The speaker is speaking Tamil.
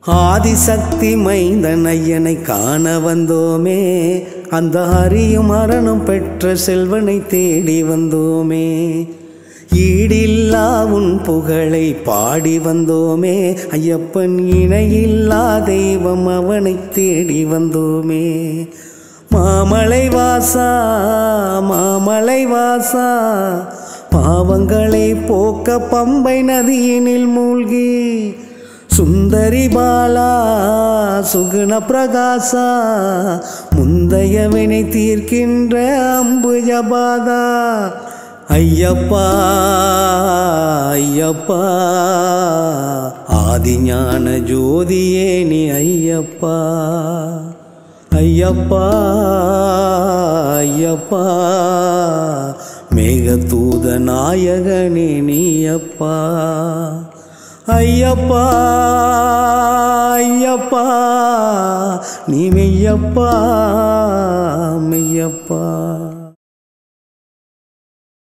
ஆதிசக்தி மைந்தன் ஐயனை காண வந்தோமே அந்த அரியும் மரணம் பெற்ற செல்வனை தேடி வந்தோமே ஈடில்லா உன் புகழை பாடி வந்தோமே ஐயப்பன் இணையில்லா தெய்வம் அவனை தேடி வந்தோமே மாமலை வாசா மாமலை வாசா பாவங்களை போக்க பம்பை நதியினில் மூழ்கி சுந்தரி பாலா சுகுண பிரகாசா முந்தைய வினை தீர்க்கின்ற அம்பு ஜபாதா ஐயப்பா ஐயப்பா ஆதிஞான ஜோதியே நீ ஐயப்பா ஐயப்பா ஐயப்பா மேகதூத நாயகனே நீயப்பா ஐயப்பா ஐயப்பா நீ மெய்யப்பா மெய்யப்பா